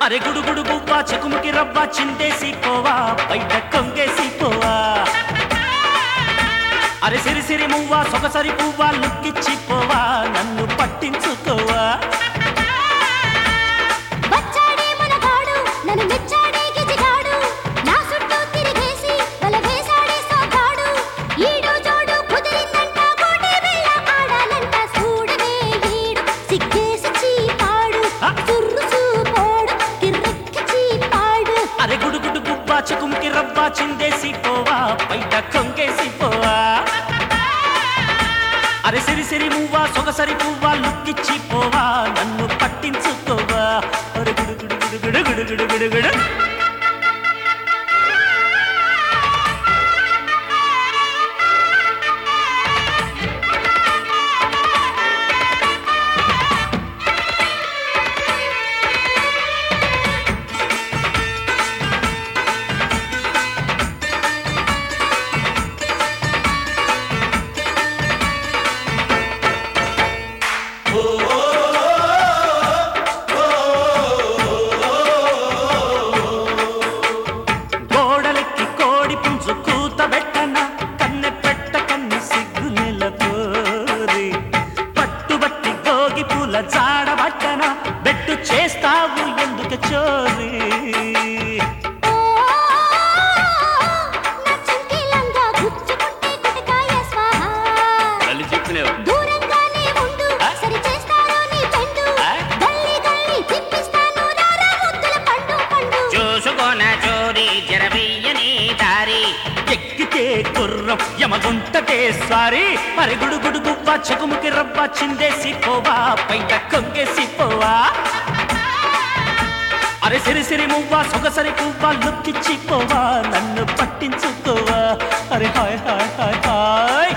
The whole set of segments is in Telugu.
అరే గుడుగుడు గువ్వ చెకుముకి రవ్వ చిందేసి పోవా బయట కొంగేసి పోవా అరే సిరి సిరి మువ్వ సొగసరి పువ్వ లుక్కిచ్చి పోవా నన్ను పట్టించుకోవా వచ్చాడే మనగాడు నన్ను మెచ్చాడే గిజిగాడు నా చుట్టూ తిరిగేసి వల వేసాడే సోగాడు ఈడు జోడు కుదిరిందంట కోటి వెళ్ళ ఆడాలంట చూడవే ఈడు సిగ్గేసి చీపాడు తుర్రు చూపాడు కిర్రెక్కి చీపాడు అరే గుడుగుడు గువ్వ చెకుముకి రవ్వ చిందేసి పోవా బయట కొంగేసి పోవా అరే సిరి సిరి మువ్వ సొగసరి పువ్వ లుక్కిచ్చి పోవా నన్ను పట్టించుకోవా అరే గుడుగుడు గుడుగుడు గుడుగుడు గుడుగుడు గోడలెక్కి కోడి పుంజు కూత పెట్టన కన్నె పెట్ట కన్ని సిగ్గు నెలకోరి పట్టుబట్టి గోగి పూల జాడబట్టన బెట్టు చేస్తావు ఎందుకు చోరీ ఓ నా చంకిలంగా గుచ్చుకుంటే గుటకాయ స్వాహా దూరంగానే ఉండు ఆ? సరి చేస్తాను నీ చెండు ఆ? గల్లీ గల్లీ తిప్పిస్తాను రారా ముద్దుల పండు పండు చూసుకోన చోరీ జరవీయని దారి ఎక్కితే గుర్రం యమగుంటటే సారి మరి గుడుగుడు గువ్వ చెకుముకి రవ్వ చిందేసి పోవా పైట కొంగేసి పోవా అరే సిరి సిరి మువ్వ సొగసరి పువ్వ లుక్కిచ్చి పోవా నన్ను పట్టించుకోవా అరే హాయ్ హాయ్ హాయ్ హాయ్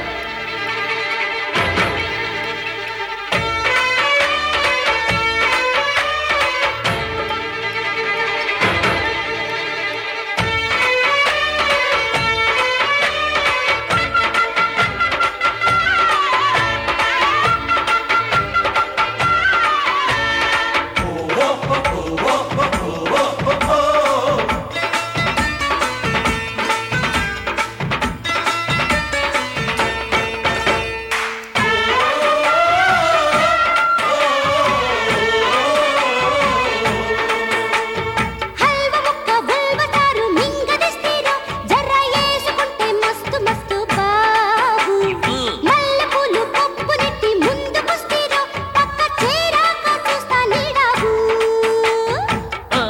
హల్వ ముక్క గుల్వతారు మింగదిస్తీరో జర్ర యేసుకుంటే మస్తు మస్తు బాబు మల్లె పూలు పప్పు నెట్టి ముందుకొస్తీరో పక్క చేరాక చూస్తా నీడాగు ఓ,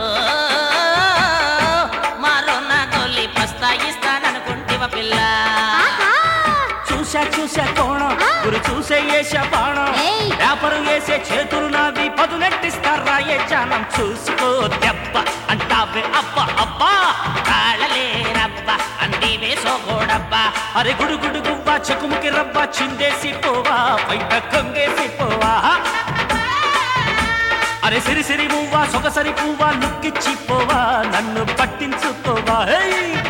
మరొన్న గొల్లి పస్తా ఇస్తాననుకుంటివ పిల్ల ఆహా చూసా చూసా కోణం గురు చూసే ఏసా బాణం ఏయ్. వ్యాపారం వేసే చేతులు నావి పదునెట్టిస్తారా ఏ జానం చూసుకో దెబ్బ అంటావే అబ్బా అబ్బా తాళలేరబ్బా అందివే సోగోడబ్బా అరే గుడు గుడు గువ్వ చెకుముకి రవ్వ చిందేసి పోవా బయట కొంగేసి పోవా అరే సిరి సిరి పువ్వ సొగసరి పువ్వ లుక్కిచ్చి పోవా నన్ను పట్టించుకోవా హే